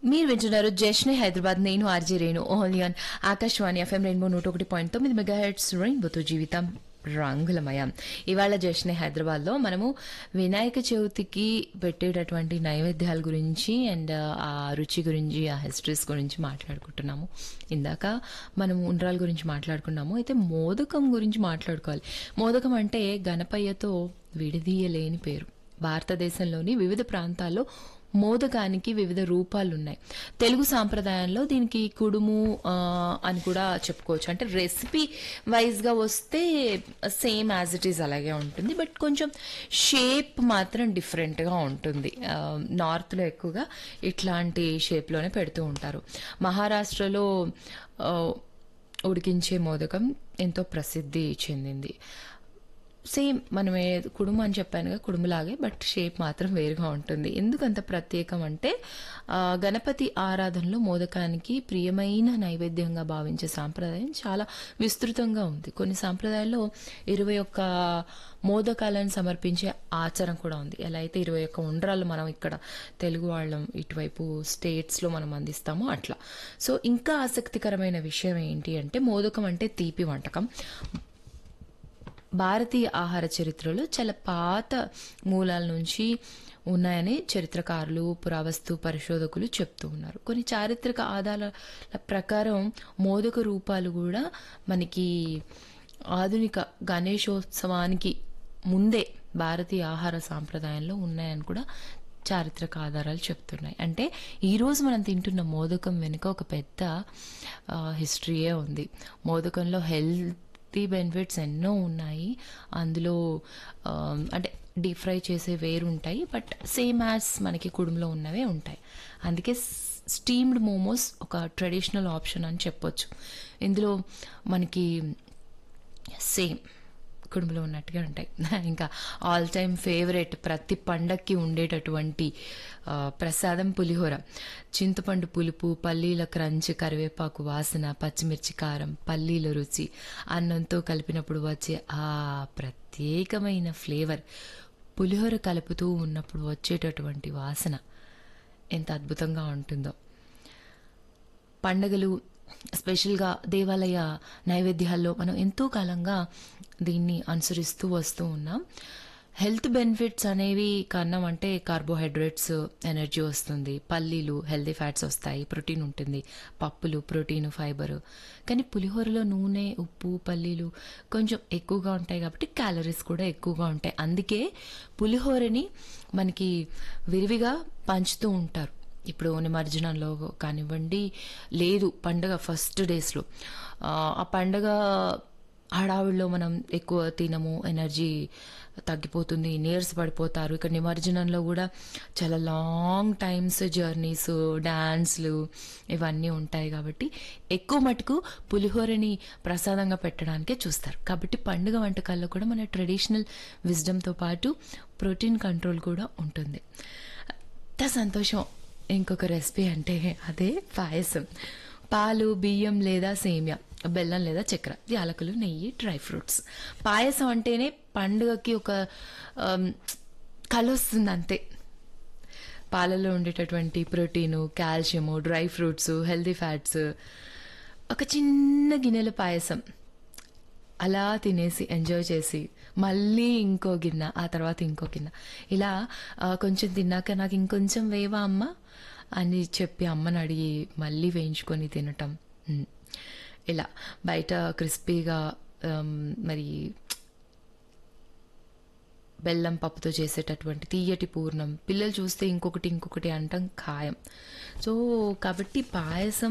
మీరు వింటున్నారు జశ్నే హైదరాబాద్ నేను RJ Renu Olian Akashvani FM rainbow నూట ఒకటి పాయింట్ తొమ్మిది మెగా హెడ్స్ రెయిన్బోతో జీవితం రంగులమయం ఇవాళ జశ్నే హైదరాబాద్ లో మనము వినాయక చవితికి పెట్టేటటువంటి నైవేద్యాల గురించి అండ్ ఆ రుచి గురించి ఆ హిస్టరీస్ గురించి మాట్లాడుకుంటున్నాము ఇందాక మనం ఉండ్రాల గురించి మాట్లాడుకున్నాము అయితే మోదకం గురించి మాట్లాడుకోవాలి మోదకం అంటే గణపయ్యతో విడదీయలేని పేరు భారతదేశంలోని వివిధ ప్రాంతాల్లో మోదకానికి వివిధ రూపాలు ఉన్నాయి తెలుగు సాంప్రదాయంలో దీనికి కుడుము ఆ, అని కూడా చెప్పుకోవచ్చు అంటే రెసిపీ వైజ్గా వస్తే సేమ్ యాజ్ ఇట్ ఈస్ అలాగే ఉంటుంది బట్ కొంచెం షేప్ మాత్రం డిఫరెంట్గా ఉంటుంది ఆ, నార్త్లో ఎక్కువగా ఇట్లాంటి షేప్లోనే పెడుతూ ఉంటారు మహారాష్ట్రలో ఆ, ఉడికించే మోదకం ఎంతో ప్రసిద్ధి చెందింది సేమ్ మనం ఏ కుడుము అని చెప్పానుగా కుడుములాగే బట్ షేప్ మాత్రం వేరుగా ఉంటుంది ఎందుకు అంత ప్రత్యేకం అంటే ఆ, గణపతి ఆరాధనలో మోదకానికి ప్రియమైన నైవేద్యంగా భావించే సాంప్రదాయం చాలా విస్తృతంగా ఉంది కొన్ని సాంప్రదాయాల్లో ఇరవై ఒక్క మోదకాలను సమర్పించే ఆచారం కూడా ఉంది ఎలా అయితే ఇరవై ఒక్క ఉండ్రాలు మనం ఇక్కడ తెలుగు వాళ్ళం ఇటువైపు స్టేట్స్లో మనం అందిస్తామో అట్లా సో ఇంకా ఆసక్తికరమైన విషయం ఏంటి అంటే మోదకం అంటే తీపి వంటకం భారతీయ ఆహార చరిత్రలో చాలా పాత మూలాల నుంచి ఉన్నాయని చరిత్రకారులు పురావస్తు పరిశోధకులు చెప్తూ ఉన్నారు కొన్ని చారిత్రక ఆధారాల ప్రకారం మోదక రూపాలు కూడా మనకి ఆధునిక గణేశోత్సవానికి ముందే భారతీయ ఆహార సాంప్రదాయంలో ఉన్నాయని కూడా చారిత్రక ఆధారాలు చెప్తున్నాయి అంటే ఈ రోజు మనం తింటున్న మోదకం వెనుక ఒక పెద్ద ఆ, హిస్టరీయే ఉంది మోదకంలో హెల్తీ బెనిఫిట్స్ ఎన్నో ఉన్నాయి అందులో ఆ, అంటే డీప్ ఫ్రై చేసే వేరు ఉంటాయి బట్ సేమ్ యాజ్ మనకి కుడుములో ఉన్నవే ఉంటాయి అందుకే స్టీమ్డ్ మోమోస్ ఒక ట్రెడిషనల్ ఆప్షన్ అని చెప్పొచ్చు ఇందులో మనకి సేమ్ కుటుంబంలో ఉన్నట్టుగా ఉంటాయి ఇంకా ఆల్ టైమ్ ఫేవరెట్ ప్రతి పండక్కి ఉండేటటువంటి ఆ, ప్రసాదం పులిహోర చింతపండు పులుపు పల్లీల క్రంచ్ కరివేపాకు వాసన పచ్చిమిర్చి కారం పల్లీల రుచి అన్నంతో కలిపినప్పుడు వచ్చే ఆ ప్రత్యేకమైన ఫ్లేవర్ పులిహోర కలుపుతూ ఉన్నప్పుడు వచ్చేటటువంటి వాసన ఎంత అద్భుతంగా ఉంటుందో పండగలు స్పెషల్గా దేవాలయ నైవేద్యాల్లో మనం ఎంతో కాలంగా దీన్ని అనుసరిస్తూ వస్తూ ఉన్నాం హెల్త్ బెనిఫిట్స్ అనేవి కారణం అంటే కార్బోహైడ్రేట్స్ ఎనర్జీ వస్తుంది పల్లీలు హెల్దీ ఫ్యాట్స్ వస్తాయి ప్రోటీన్ ఉంటుంది పప్పులు ప్రోటీన్ ఫైబర్ కానీ పులిహోరలో నూనె ఉప్పు పల్లీలు కొంచెం ఎక్కువగా ఉంటాయి కాబట్టి క్యాలరీస్ కూడా ఎక్కువగా ఉంటాయి అందుకే పులిహోరని మనకి విరివిగా పంచుతూ ఉంటారు ఇప్పుడు నిమజ్జనంలో కానివ్వండి లేదు పండగ ఫస్ట్ డేస్లో ఆ పండగ హడావిడిలో మనం ఎక్కువ తినము ఎనర్జీ తగ్గిపోతుంది నీరస పడిపోతారు ఇక్కడ నిమజ్జనంలో కూడా చాలా లాంగ్ టైమ్స్ జర్నీస్ డాన్స్లు ఇవన్నీ ఉంటాయి కాబట్టి ఎక్కువ మటుకు పులిహోరని ప్రసాదంగా పెట్టడానికే చూస్తారు కాబట్టి పండుగ వంటకాల్లో కూడా మన ట్రెడిషనల్ విజ్డమ్తో పాటు ప్రోటీన్ కంట్రోల్ కూడా ఉంటుంది ఎంత సంతోషం ఇంకొక రెసిపీ అంటే అదే పాయసం పాలు బియ్యం లేదా సేమియా బెల్లం లేదా చక్కెర యాలకులు నెయ్యి డ్రై ఫ్రూట్స్ పాయసం అంటేనే పండుగకి ఒక ఆమ్, కళ వస్తుంది అంతే పాలలో ఉండేటటువంటి protein calcium dry fruits healthy fats ఒక చిన్న గిన్నెల పాయసం అలా తినేసి ఎంజాయ్ చేసి మళ్ళీ ఇంకో గిన్నె ఆ తర్వాత ఇంకో గిన్నె ఇలా ఆ, కొంచెం తిన్నాక నాకు ఇంకొంచెం వేవా అమ్మ అని చెప్పి అమ్మని అడిగి మళ్ళీ వేయించుకొని తినటం ఉమ్. ఇలా బయట క్రిస్పీగా ఆమ్, మరి బెల్లం పప్పుతో చేసేటటువంటి తీయటి పూర్ణం పిల్లలు చూస్తే ఇంకొకటి ఇంకొకటి అంటాం ఖాయం సో కాబట్టి పాయసం